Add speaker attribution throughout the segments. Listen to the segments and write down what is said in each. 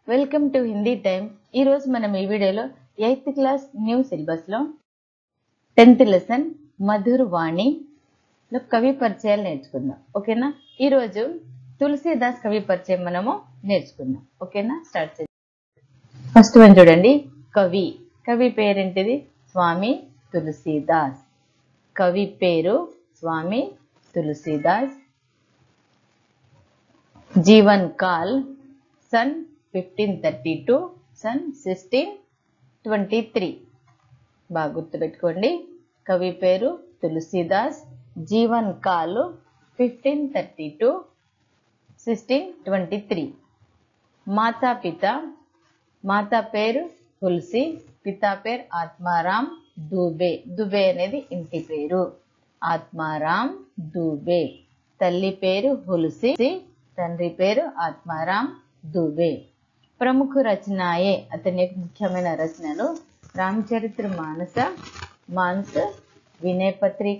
Speaker 1: welcome to Hindi time ఈరోజు మనం ఈ వీడియోలో ఎయిత్ క్లాస్ న్యూ సిలబస్లో టెన్త్ లెసన్ మధుర్ వాణిలో కవి పరిచయాలు నేర్చుకుందాం ఓకేనా ఈరోజు తులసీదాస్ కవి పరిచయం మనము నేర్చుకుందాం ఓకేనా స్టార్ట్ చేద్దాం ఫస్ట్ వన్ చూడండి కవి కవి పేరేంటిది స్వామి తులసీదాస్ కవి పేరు స్వామి తులసీదాస్ జీవన్ కాల్ సన్ ఫిఫ్టీన్ థర్టీ టూ సన్ సిక్స్టీన్ ట్వంటీ త్రీ బాగా గుర్తుపెట్టుకోండి కవి పేరు తులసీదాస్ జీవన్ కాల్ fifteen thirty two sixteen twenty three మాతా పిత మాతా పేరు తులసి పితా పేరు ఆత్మారాం దూబే దుబే అనేది ఇంటి పేరు ఆత్మారాం దూబే తల్లి పేరు హుల్సి తండ్రి పేరు ఆత్మారాం దూబే ప్రముఖ రచనాయే అతని యొక్క ముఖ్యమైన రచనలు రామచరిత్ర మానస మాన్స్ వినయ పత్రిక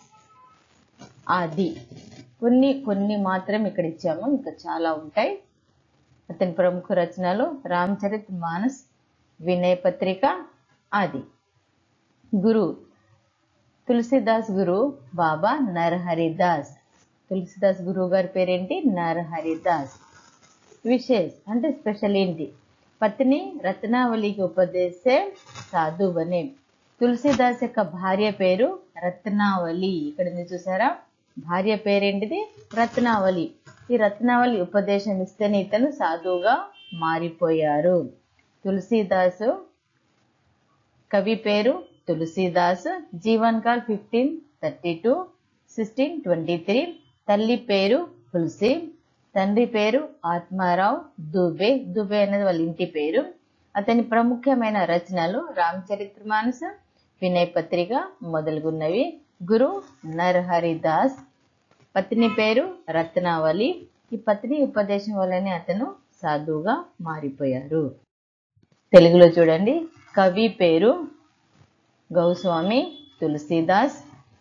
Speaker 1: ఆది కొన్ని కొన్ని మాత్రం ఇక్కడ ఇచ్చాము ఇంకా చాలా ఉంటాయి అతని ప్రముఖ రచనలు రామచరిత్ మానస్ వినయ పత్రిక ఆది గురు తులసిదాస్ గురు బాబా నరహరిదాస్ తులసిదాస్ గురువు గారి పేరేంటి నరహరిదాస్ విశేష్ అంటే స్పెషల్ ఏంటి పత్ని రత్నావళికి ఉపదేశే సాధు బనే తులసిదాస్ యొక్క భార్య పేరు రత్నావళి ఇక్కడ మీరు చూసారా భార్య పేరేంటిది రత్నావళి ఈ రత్నావళి ఉపదేశం ఇస్తేనే ఇతను సాధువుగా మారిపోయారు తులసీదాసు కవి పేరు తులసీదాస్ జీవన్ కాల్ fifteen thirty two sixteen twenty three తల్లి పేరు తులసి తండ్రి పేరు ఆత్మారావు దుబే దుబే అనేది వాళ్ళ ఇంటి పేరు అతని ప్రముఖమైన రచనలు రామచరిత్ర మానస వినయ పత్రిక మొదలుగున్నవి గురు నరహరిదాస్ పత్ని పేరు రత్నావళి ఈ పత్ని ఉపదేశం వల్లనే అతను సాధువుగా మారిపోయారు తెలుగులో చూడండి కవి పేరు గౌస్వామి తులసీదాస్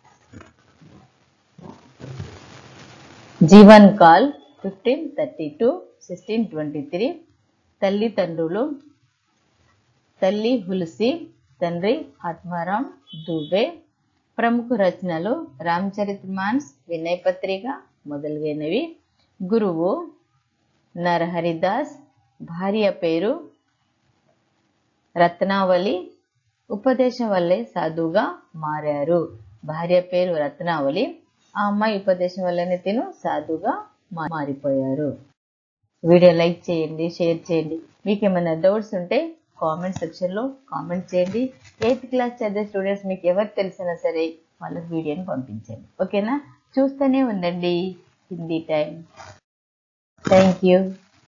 Speaker 1: జీవన్ కాల్ fifteen thirty two sixteen twenty three తల్లిదండ్రులు తల్లి హుల్సి తండ్రి ఆత్మారాం దుబే ప్రముఖ రచనలు రామచరిత్ మాన్స్ వినయ పత్రిక మొదలైనవి గురువు నరహరిదాస్ భార్య పేరు రత్నావళి ఉపదేశం వల్లే సాధువుగా మారారు భార్య పేరు రత్నావళి ఆ అమ్మాయి ఉపదేశం వల్లనే తిను సాధుగా మారిపోయారు వీడియో లైక్ చేయండి షేర్ చేయండి మీకు ఏమైనా డౌట్స్ ఉంటే కామెంట్ సెక్షన్లో కామెంట్ చేయండి ఎయిత్ క్లాస్ చదివే స్టూడెంట్స్ మీకు ఎవరు తెలిసినా సరే వాళ్ళకి వీడియోని పంపించండి ఓకేనా చూస్తూనే ఉండండి హిందీ టైం థ్యాంక్ యూ